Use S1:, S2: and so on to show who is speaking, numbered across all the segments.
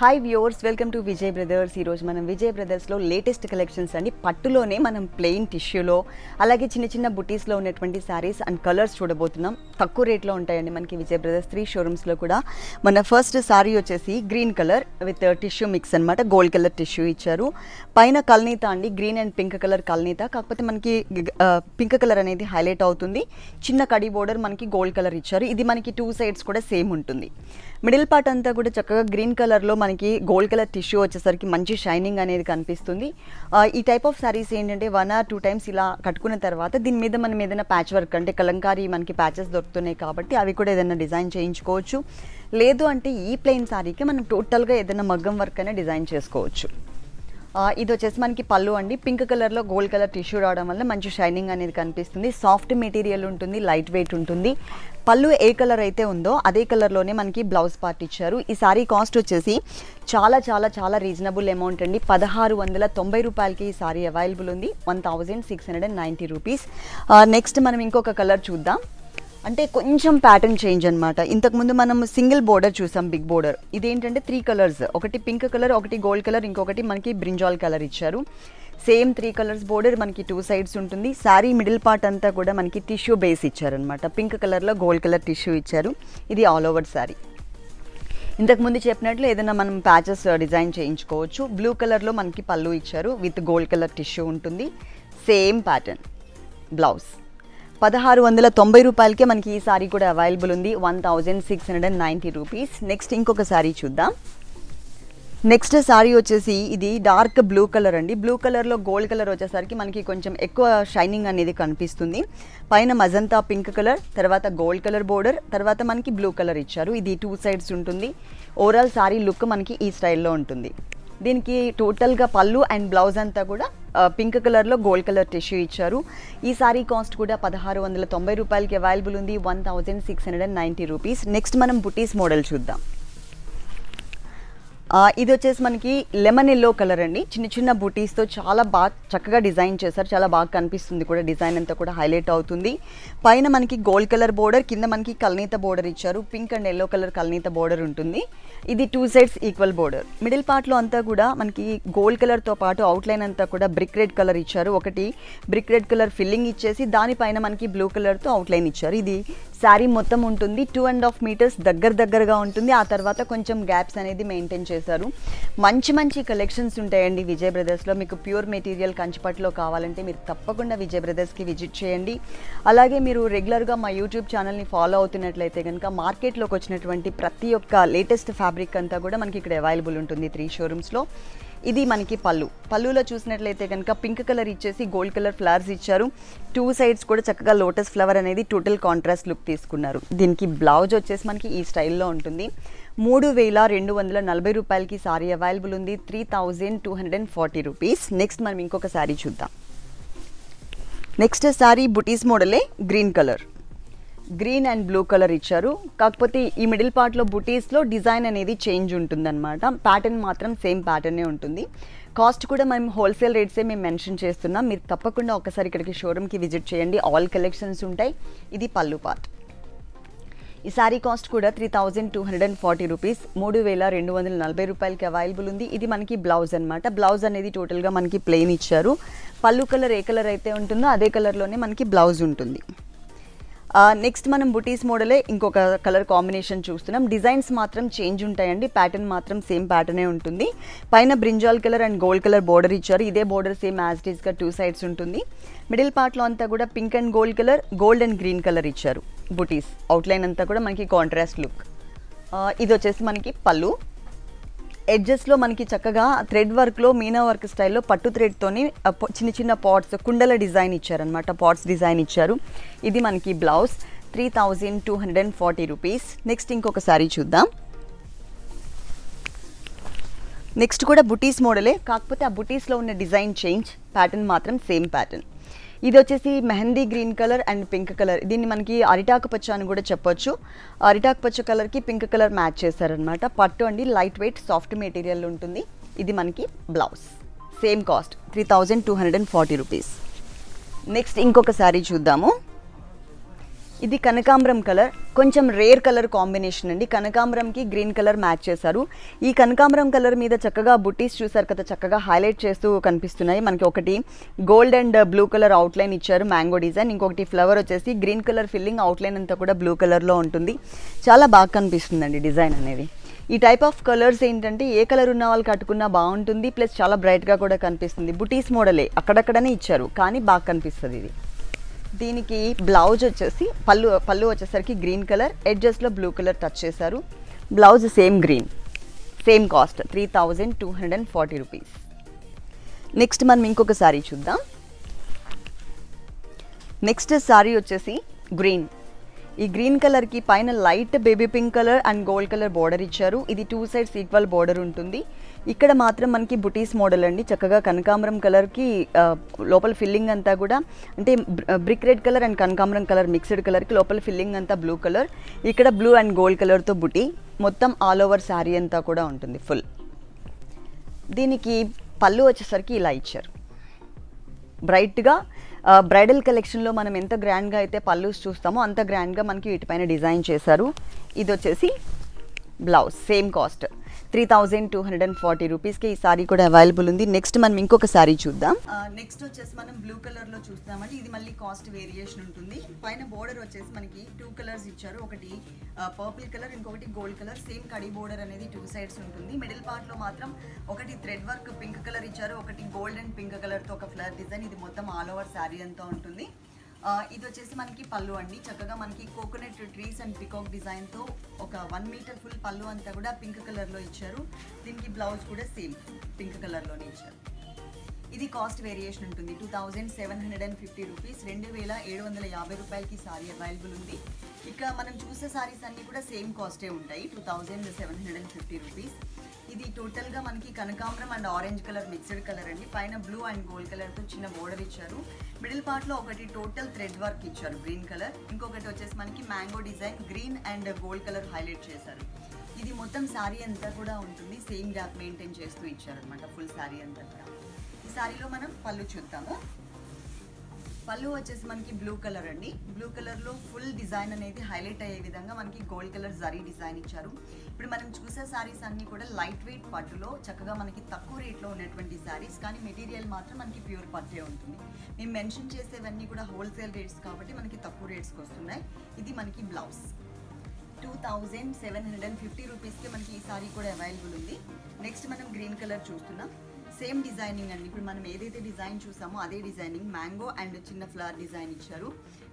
S1: hi viewers welcome to Vijay brothers ఈరోజు మనం Vijay బ్రదర్స్లో latest collections అండి పట్టులోనే మనం ప్లెయిన్ టిష్యూలో అలాగే చిన్న చిన్న బుటీస్లో ఉన్నటువంటి శారీస్ అండ్ కలర్స్ చూడబోతున్నాం తక్కువ రేట్లో ఉంటాయండి మనకి విజయ్ బ్రదర్స్ త్రీ షోరూమ్స్లో కూడా మన ఫస్ట్ శారీ వచ్చేసి green colour with tissue mix అనమాట గోల్డ్ కలర్ టిష్యూ ఇచ్చారు పైన కల్నీత అండి గ్రీన్ అండ్ పింక్ కలర్ కల్నీత కాకపోతే మనకి పింక్ కలర్ అనేది హైలైట్ అవుతుంది చిన్న కడి బోర్డర్ మనకి గోల్డ్ కలర్ ఇచ్చారు ఇది మనకి టూ సైడ్స్ కూడా సేమ్ ఉంటుంది మిడిల్ పార్ట్ అంతా కూడా చక్కగా గ్రీన్ కలర్లో మనకి గోల్డ్ కలర్ టిష్యూ వచ్చేసరికి మంచి షైనింగ్ అనేది కనిపిస్తుంది ఆ, ఈ టైప్ ఆఫ్ సారీస్ ఏంటంటే వన్ ఆర్ టూ టైమ్స్ ఇలా కట్టుకున్న తర్వాత దీని మీద మనం ఏదైనా ప్యాచ్ వర్క్ అంటే కలంకారీ మనకి ప్యాచెస్ దొరుకుతున్నాయి కాబట్టి అవి కూడా ఏదైనా డిజైన్ చేయించుకోవచ్చు లేదు అంటే ఈ ప్లెయిన్ సారీకి మనం టోటల్గా ఏదైనా మగ్గం వర్క్ అయినా డిజైన్ చేసుకోవచ్చు ఆ, ఇది వచ్చేసి మనకి పళ్ళు అండి పింక్ కలర్లో గోల్డ్ కలర్ టిష్యూ రావడం వల్ల మంచి షైనింగ్ అనేది కనిపిస్తుంది సాఫ్ట్ మెటీరియల్ ఉంటుంది లైట్ వెయిట్ ఉంటుంది పళ్ళు ఏ కలర్ అయితే ఉందో అదే కలర్లోనే మనకి బ్లౌజ్ పార్ట్ ఇచ్చారు ఈ సారీ కాస్ట్ వచ్చేసి చాలా చాలా చాలా రీజనబుల్ అమౌంట్ అండి పదహారు వందల తొంభై రూపాయలకి ఈ సారీ అవైలబుల్ ఉంది one thousand six hundred and ninety rupees next మనం ఇంకొక కలర్ చూద్దాం అంటే కొంచెం ప్యాటర్న్ చేంజ్ అనమాట ఇంతకుముందు మనం సింగిల్ బోర్డర్ చూసాం బిగ్ బోర్డర్ ఇదేంటంటే త్రీ కలర్స్ ఒకటి పింక్ కలర్ ఒకటి గోల్డ్ కలర్ ఇంకొకటి మనకి బ్రింజాల్ కలర్ ఇచ్చారు సేమ్ త్రీ కలర్స్ బోర్డర్ మనకి టూ సైడ్స్ ఉంటుంది శారీ మిడిల్ పార్ట్ అంతా కూడా మనకి టిష్యూ బేస్ ఇచ్చారనమాట పింక్ కలర్లో గోల్డ్ కలర్ టిష్యూ ఇచ్చారు ఇది ఆల్ ఓవర్ శారీ ఇంతకుముందు చెప్పినట్లు ఏదైనా మనం ప్యాచెస్ డిజైన్ చేయించుకోవచ్చు బ్లూ కలర్లో మనకి పళ్ళు ఇచ్చారు విత్ గోల్డ్ కలర్ టిష్యూ ఉంటుంది సేమ్ ప్యాటర్న్ బ్లౌజ్ పదహారు వందల తొంభై రూపాయలకే మనకి ఈ సారీ కూడా అవైలబుల్ ఉంది one thousand six hundred and ninety rupees next ఇంకొక సారీ చూద్దాం నెక్స్ట్ సారీ వచ్చేసి ఇది డార్క్ బ్లూ కలర్ అండి బ్లూ కలర్లో గోల్డ్ కలర్ వచ్చేసరికి మనకి కొంచెం ఎక్కువ షైనింగ్ అనేది కనిపిస్తుంది పైన మజంతా పింక్ కలర్ తర్వాత గోల్డ్ కలర్ బోర్డర్ తర్వాత మనకి బ్లూ కలర్ ఇచ్చారు ఇది టూ సైడ్స్ ఉంటుంది ఓవరాల్ సారీ లుక్ మనకి ఈ స్టైల్లో ఉంటుంది దీనికి టోటల్గా పళ్ళు అండ్ బ్లౌజ్ అంతా కూడా పింక్ కలర్లో గోల్డ్ కలర్ టిష్యూ ఇచ్చారు ఈ సారీ కాస్ట్ కూడా పదహారు వందల తొంభై రూపాయలకి అవైలబుల్ ఉంది one thousand six hundred and ninety rupees next మనం బుటీస్ మోడల్ చూద్దాం ఆ, ఇది వచ్చేసి మనకి లెమన్ ఎల్లో కలర్ అండి చిన్న చిన్న బూటీస్తో చాలా బాగా చక్కగా డిజైన్ చేశారు చాలా బాగా కనిపిస్తుంది కూడా డిజైన్ అంతా కూడా హైలైట్ అవుతుంది పైన మనకి గోల్డ్ కలర్ బోర్డర్ కింద మనకి కల్నీత బోర్డర్ ఇచ్చారు పింక్ అండ్ ఎల్లో కలర్ కల్నీత బోర్డర్ ఉంటుంది ఇది two sides equal border middle పార్ట్లో అంతా కూడా మనకి గోల్డ్ కలర్తో పాటు అవుట్లైన్ అంతా కూడా బ్రిక్ రెడ్ కలర్ ఇచ్చారు ఒకటి బ్రిక్ రెడ్ కలర్ ఫిల్లింగ్ ఇచ్చేసి దానిపైన మనకి బ్లూ కలర్తో అవుట్లైన్ ఇచ్చారు ఇది శారీ మొత్తం ఉంటుంది టూ అండ్ హాఫ్ మీటర్స్ దగ్గర దగ్గరగా ఉంటుంది ఆ తర్వాత కొంచెం గ్యాప్స్ అనేది మెయింటైన్ చేశారు మంచి మంచి కలెక్షన్స్ ఉంటాయండి విజయ్ బ్రదర్స్లో మీకు ప్యూర్ మెటీరియల్ కంచిపట్లో కావాలంటే మీరు తప్పకుండా విజయ్ బ్రదర్స్కి విజిట్ చేయండి అలాగే మీరు రెగ్యులర్గా మా యూట్యూబ్ ఛానల్ని ఫాలో అవుతున్నట్లయితే కనుక మార్కెట్లోకి వచ్చినటువంటి ప్రతి ఒక్క లేటెస్ట్ ఫ్యాబ్రిక్ అంతా కూడా మనకి ఇక్కడ అవైలబుల్ ఉంటుంది త్రీ షోరూమ్స్లో ఇది మనకి పళ్ళు పళ్ళులో చూసినట్లయితే కనుక పింక్ కలర్ ఇచ్చేసి గోల్డ్ కలర్ ఫ్లవర్స్ ఇచ్చారు టూ సైడ్స్ కూడా చక్కగా లోటస్ ఫ్లవర్ అనేది టోటల్ కాంట్రాస్ట్ లుక్ తీసుకున్నారు దీనికి బ్లౌజ్ వచ్చేసి మనకి ఈ స్టైల్లో ఉంటుంది మూడు వేల రెండు వందల నలభై రూపాయలకి సారీ అవైలబుల్ ఉంది three thousand two hundred and forty rupees next మనం ఇంకొక శారీ చూద్దాం నెక్స్ట్ శారీ బుటీస్ మోడలే green colour green and blue colour ఇచ్చారు కాకపోతే ఈ మిడిల్ పార్ట్లో బుటీస్లో డిజైన్ అనేది చేంజ్ ఉంటుందన్నమాట ప్యాటర్న్ మాత్రం సేమ్ ప్యాటర్నే ఉంటుంది కాస్ట్ కూడా మేము హోల్సేల్ రేట్సే మేము మెన్షన్ చేస్తున్నాం మీరు తప్పకుండా ఒకసారి ఇక్కడికి షోరూమ్కి విజిట్ చేయండి ఆల్ కలెక్షన్స్ ఉంటాయి ఇది పళ్ళు పార్ట్ ఈ శారీ కాస్ట్ కూడా three thousand two hundred and forty rupees మూడు వేల రెండు వందల నలభై రూపాయలకి అవైలబుల్ ఉంది ఇది మనకి బ్లౌజ్ అనమాట బ్లౌజ్ అనేది టోటల్గా మనకి ప్లెయిన్ ఇచ్చారు పళ్ళు కలర్ ఏ కలర్ అయితే ఉంటుందో అదే కలర్లోనే మనకి బ్లౌజ్ ఉంటుంది నెక్స్ట్ మనం బుటీస్ మోడలే ఇంకొక కలర్ కాంబినేషన్ చూస్తున్నాం డిజైన్స్ మాత్రం చేంజ్ ఉంటాయండి ప్యాటర్న్ మాత్రం సేమ్ ప్యాటర్నే ఉంటుంది పైన brinjal colour and gold colour border ఇచ్చారు ఇదే బోర్డర్ సేమ్ యాజ్ గా టూ సైడ్స్ ఉంటుంది మిడిల్ పార్ట్లో అంతా కూడా pink and gold colour gold and green colour ఇచ్చారు బుటీస్ అవుట్లైన్ అంతా కూడా మనకి కాంట్రాస్ట్ లుక్ ఇది వచ్చేసి మనకి పళ్ళు ఎడ్జెస్లో మనకి చక్కగా థ్రెడ్ వర్క్లో మీనా వర్క్ స్టైల్లో పట్టు థ్రెడ్తోని చిన్న చిన్న పాట్స్ కుండల డిజైన్ ఇచ్చారనమాట పాట్స్ డిజైన్ ఇచ్చారు ఇది మనకి blouse three thousand two hundred and forty rupees next ఇంకొక సారీ చూద్దాం నెక్స్ట్ కూడా బుటీస్ మోడలే కాకపోతే ఆ బుటీస్లో ఉన్న డిజైన్ చేంజ్ ప్యాటర్న్ మాత్రం సేమ్ ప్యాటర్న్ ఇది వచ్చేసి mehndi green colour and pink colour దీన్ని మనకి అరిటాకు పచ్చ అని కూడా చెప్పొచ్చు అరిటాకు పచ్చ కలర్కి పింక్ కలర్ మ్యాచ్ చేశారనమాట పట్టు అండి లైట్ వెయిట్ సాఫ్ట్ మెటీరియల్ ఉంటుంది ఇది మనకి blouse same cost three thousand two hundred and forty rupees next ఇంకొక శారీ చూద్దాము ఇది కనకాంబరం కలర్ కొంచెం రేర్ కలర్ కాంబినేషన్ అండి కనకాంబరంకి గ్రీన్ కలర్ మ్యాచ్ చేశారు ఈ కనకాంబరం కలర్ మీద చక్కగా బుట్టీస్ చూసారు కదా చక్కగా హైలైట్ చేస్తూ కనిపిస్తున్నాయి మనకి ఒకటి gold and blue colour outline ఇచ్చారు మ్యాంగో డిజైన్ ఇంకొకటి ఫ్లవర్ వచ్చేసి గ్రీన్ కలర్ ఫిల్లింగ్ అవుట్లైన్ అంతా కూడా బ్లూ కలర్లో ఉంటుంది చాలా బాగా కనిపిస్తుందండి డిజైన్ అనేది ఈ టైప్ ఆఫ్ కలర్స్ ఏంటంటే ఏ కలర్ ఉన్న వాళ్ళు కట్టుకున్నా బాగుంటుంది ప్లస్ చాలా బ్రైట్గా కూడా కనిపిస్తుంది బుటీస్ మోడలే అక్కడక్కడనే ఇచ్చారు కానీ బాగా కనిపిస్తుంది ఇది దీనికి బ్లౌజ్ వచ్చేసి పళ్ళు పళ్ళు వచ్చేసరికి గ్రీన్ కలర్ ఎడ్జెస్లో బ్లూ కలర్ టచ్ చేశారు blouse same green same cost three thousand two hundred and forty rupees next మనం ఇంకొక సారీ చూద్దాం నెక్స్ట్ సారీ వచ్చేసి గ్రీన్ ఈ గ్రీన్ కలర్కి పైన light baby pink colour and gold colour border ఇచ్చారు ఇది టూ సైడ్స్ ఈక్వల్ బార్డర్ ఉంటుంది ఇక్కడ మాత్రం మనకి బుటీస్ మోడల్ అండి చక్కగా కనకాంబరం కలర్కి ఆ, లోపల ఫిల్లింగ్ అంతా కూడా అంటే బ్రిక్ రెడ్ కలర్ అండ్ కనకాంబరం కలర్ మిక్స్డ్ కలర్కి లోపల ఫిల్లింగ్ అంతా బ్లూ కలర్ ఇక్కడ బ్లూ అండ్ గోల్డ్ కలర్తో బుటీ మొత్తం ఆల్ ఓవర్ శారీ అంతా కూడా ఉంటుంది ఫుల్ దీనికి పళ్ళు వచ్చేసరికి ఇలా ఇచ్చారు బ్రైట్గా బ్రైడల్ కలెక్షన్లో మనం ఎంత గ్రాండ్గా అయితే పల్లూస్ చూస్తామో అంత గ్రాండ్గా మనకి వీటిపైన డిజైన్ చేశారు ఇది వచ్చేసి blouse same cost three thousand two hundred and forty రూపీస్కి ఈ సారీ కూడా అవైలబుల్ ఉంది నెక్స్ట్ మనం ఇంకొక సారీ చూద్దాం నెక్స్ట్ వచ్చేసి మనం బ్లూ కలర్లో చూస్తామండి ఇది మళ్ళీ కాస్ట్ వేరియేషన్ ఉంటుంది పైన బోర్డర్ వచ్చేసి మనకి టూ కలర్స్ ఇచ్చారు ఒకటి పర్పుల్ కలర్ ఇంకొకటి గోల్డ్ కలర్ సేమ్ కడి బోర్డర్ అనేది టూ సైడ్స్ ఉంటుంది మిడిల్ పార్ట్లో మాత్రం ఒకటి థ్రెడ్ వర్క్ పింక్ కలర్ ఇచ్చారు ఒకటి గోల్డ్ అండ్ పింక్ కలర్తో ఒక ఫ్లవర్ డిజైన్ ఇది మొత్తం ఆల్ ఓవర్ శారీ అంతా ఉంటుంది ఆ, ఇది వచ్చేసి మనకి పళ్ళు అండి చక్కగా మనకి కోకోనట్ ట్రీస్ అండ్ పికాక్ డిజైన్తో ఒక వన్ మీటర్ ఫుల్ పళ్ళు అంతా కూడా పింక్ కలర్లో ఇచ్చారు దీనికి బ్లౌజ్ కూడా సేమ్ పింక్ కలర్లోనే ఇచ్చారు ఇది కాస్ట్ వేరియేషన్ ఉంటుంది two thousand seven hundred and fifty rupees రెండు వేల ఏడు వందల యాభై రూపాయలకి సారీ అవైలబుల్ ఉంది ఇక మనం చూసే సారీస్ అన్నీ కూడా సేమ్ కాస్టే ఉంటాయి two thousand seven hundred and fifty rupees ఇది టోటల్గా మనకి కనకాంబరం and orange colour mixed colour అండి పైన బ్లూ అండ్ గోల్డ్ కలర్తో చిన్న బోర్డర్ ఇచ్చారు మిడిల్ పార్ట్లో ఒకటి టోటల్ థ్రెడ్ వర్క్ ఇచ్చారు గ్రీన్ కలర్ ఇంకొకటి వచ్చేసి మనకి mango design green and gold colour highlight చేశారు ఇది మొత్తం శారీ అంతా కూడా ఉంటుంది సేమ్ గ్యాప్ మెయింటైన్ చేస్తూ ఇచ్చారనమాట ఫుల్ శారీ అంతా కూడా ఈ శారీలో మనం పళ్ళు చూద్దాము పళ్ళు వచ్చేసి మనకి బ్లూ కలర్ అండి బ్లూ కలర్లో ఫుల్ డిజైన్ అనేది హైలైట్ అయ్యే విధంగా మనకి గోల్డ్ కలర్ జరీ డిజైన్ ఇచ్చారు ఇప్పుడు మనం చూసే శారీస్ అన్నీ కూడా లైట్ వెయిట్ పట్టులో చక్కగా మనకి తక్కువ రేట్లో ఉన్నటువంటి శారీస్ కానీ మెటీరియల్ మాత్రం మనకి ప్యూర్ పట్టే ఉంటుంది మేము మెన్షన్ చేసేవన్నీ కూడా హోల్సేల్ రేట్స్ కాబట్టి మనకి తక్కువ రేట్స్కి వస్తున్నాయి ఇది మనకి blouse two thousand seven hundred and fifty రూపీస్కి మనకి ఈ సారీ కూడా అవైలబుల్ ఉంది నెక్స్ట్ మనం గ్రీన్ కలర్ చూస్తున్నాం సేమ్ డిజైనింగ్ అండి ఇప్పుడు మనం ఏదైతే డిజైన్ చూసామో అదే డిజైనింగ్ మ్యాంగో అండ్ చిన్న ఫ్లవర్ డిజైన్ ఇచ్చారు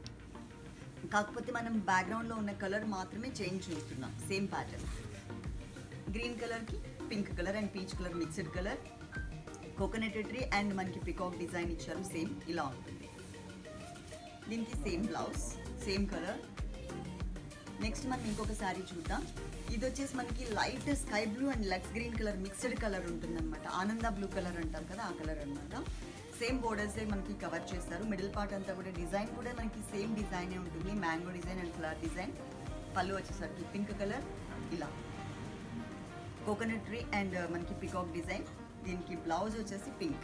S1: కాకపోతే మనం బ్యాక్గ్రౌండ్లో ఉన్న కలర్ మాత్రమే చేంజ్ చూస్తున్నాం సేమ్ ప్యాటర్న్ గ్రీన్ కలర్కి pink colour and peach colour mixed colour coconut tree and మనకి పికాక్ డిజైన్ ఇచ్చారు సేమ్ ఇలా ఉంటుంది దీనికి same blouse same colour next మనం ఇంకొక శారీ చూద్దాం ఇది వచ్చేసి మనకి light sky blue and lux green colour mixed colour ఉంటుందన్నమాట ఆనంద బ్లూ కలర్ అంటారు కదా ఆ కలర్ అన్నమాట సేమ్ బోర్డర్సే మనకి కవర్ చేస్తారు మిడిల్ పార్ట్ అంతా కూడా డిజైన్ కూడా మనకి సేమ్ డిజైనే ఉంటుంది mango design and flower design పళ్ళు వచ్చేసరికి పింక్ కలర్ ఇలా కోకోనట్ ట్రీ అండ్ మనకి పికాక్ డిజైన్ దీనికి బ్లౌజ్ వచ్చేసి పింక్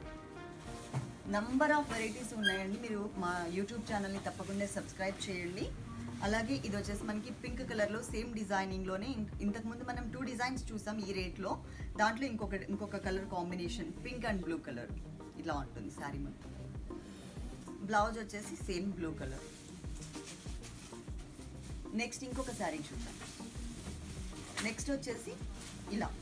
S1: నంబర్ ఆఫ్ వెరైటీస్ ఉన్నాయండి మీరు మా యూట్యూబ్ ఛానల్ని తప్పకుండా సబ్స్క్రైబ్ చేయండి అలాగే ఇది వచ్చేసి మనకి పింక్ కలర్లో సేమ్ డిజైనింగ్లోనే ఇన్- ఇంతకుముందు మనం టూ డిజైన్స్ చూసాం ఈ రేట్లో దాంట్లో ఇంకొక ఇంకొక colour combination pink and blue colour ఇలా ఉంటుంది శారీ మొత్తం బ్లౌజ్ వచ్చేసి సేమ్ బ్లూ కలర్ నెక్స్ట్ ఇంకొక శారీ చూద్దాం నెక్స్ట్ వచ్చేసి ఇలా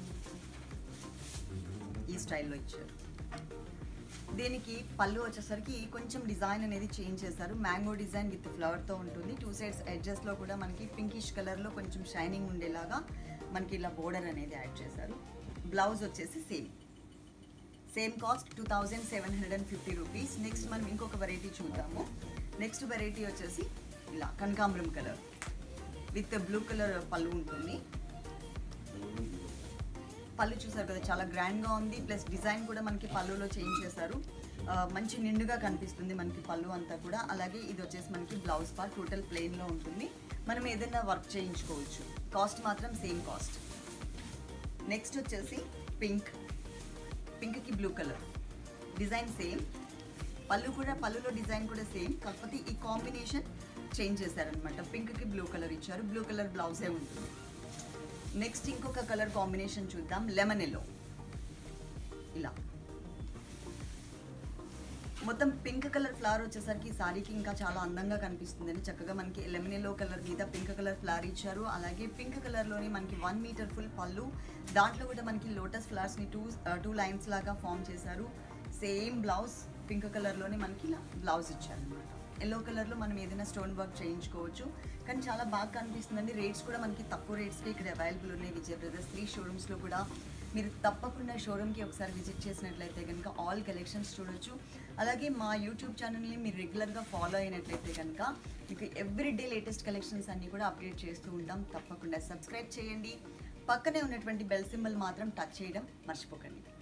S1: ఈ స్టైల్లో ఇచ్చారు దీనికి పళ్ళు వచ్చేసరికి కొంచెం డిజైన్ అనేది చేంజ్ చేశారు మ్యాంగో డిజైన్ విత్ ఫ్లవర్తో ఉంటుంది టూ సైడ్స్ ఎడ్జెస్లో కూడా మనకి పింకిష్ కలర్లో కొంచెం షైనింగ్ ఉండేలాగా మనకి ఇలా బోర్డర్ అనేది యాడ్ చేశారు బ్లౌజ్ వచ్చేసి same same cost two thousand seven hundred and fifty rupees next మనం ఇంకొక వెరైటీ చూద్దాము నెక్స్ట్ వెరైటీ వచ్చేసి ఇలా కనకాంబరం కలర్ విత్ బ్లూ కలర్ పళ్ళు ఉంటుంది పళ్ళు చూసారు కదా చాలా గ్రాండ్గా ఉంది ప్లస్ డిజైన్ కూడా మనకి పళ్ళులో చేంజ్ చేశారు ఆ, మంచి నిండుగా కనిపిస్తుంది మనకి పళ్ళు అంతా కూడా అలాగే ఇది వచ్చేసి మనకి బ్లౌజ్ పార్ట్ టోటల్ ప్లెయిన్లో ఉంటుంది మనం ఏదైనా వర్క్ చేయించుకోవచ్చు కాస్ట్ మాత్రం సేమ్ కాస్ట్ నెక్స్ట్ వచ్చేసి పింక్ పింక్కి బ్లూ కలర్ డిజైన్ సేమ్ పళ్ళు కూడా పళ్ళులో డిజైన్ కూడా సేమ్ కాకపోతే ఈ కాంబినేషన్ చేంజ్ చేశారనమాట పింక్కి బ్లూ కలర్ ఇచ్చారు బ్లూ కలర్ బ్లౌజే ఉంటుంది నెక్స్ట్ ఇంకొక కలర్ కాంబినేషన్ చూద్దాం లెమన్ ఎల్లో ఇలా మొత్తం పింక్ కలర్ ఫ్లవర్ వచ్చేసరికి ఈ సారీకి ఇంకా చాలా అందంగా కనిపిస్తుందని చక్కగా మనకి లెమన్ ఎల్లో కలర్ మీద పింక్ కలర్ ఫ్లవర్ ఇచ్చారు అలాగే పింక్ కలర్లోని మనకి వన్ మీటర్ ఫుల్ పళ్ళు దాంట్లో కూడా మనకి లోటస్ ఫ్లవర్స్ని టూ టూ లైన్స్ లాగా ఫామ్ చేశారు సేమ్ బ్లౌజ్ పింక్ కలర్లోనే మనకి ఇలా బ్లౌజ్ ఇచ్చారు అనమాట ఎల్లో కలర్లో మనం ఏదైనా స్టోన్ వర్క్ చేయించుకోవచ్చు కానీ చాలా బాగా కనిపిస్తుందండి రేట్స్ కూడా మనకి తక్కువ రేట్స్కి ఇక్కడ అవైలబుల్ ఉన్నాయి విజయ్ బ్రదర్స్ త్రీ షోరూమ్స్లో కూడా మీరు తప్పకుండా షోరూమ్కి ఒకసారి విజిట్ చేసినట్లయితే కనుక ఆల్ కలెక్షన్స్ చూడొచ్చు అలాగే మా యూట్యూబ్ ఛానల్ని మీరు రెగ్యులర్గా ఫాలో అయినట్లయితే కనుక మీకు ఎవ్రీడే లేటెస్ట్ కలెక్షన్స్ అన్నీ కూడా అప్డేట్ చేస్తూ ఉంటాం తప్పకుండా సబ్స్క్రైబ్ చేయండి పక్కనే ఉన్నటువంటి బెల్ సింబల్ మాత్రం టచ్ చేయడం మర్చిపోకండి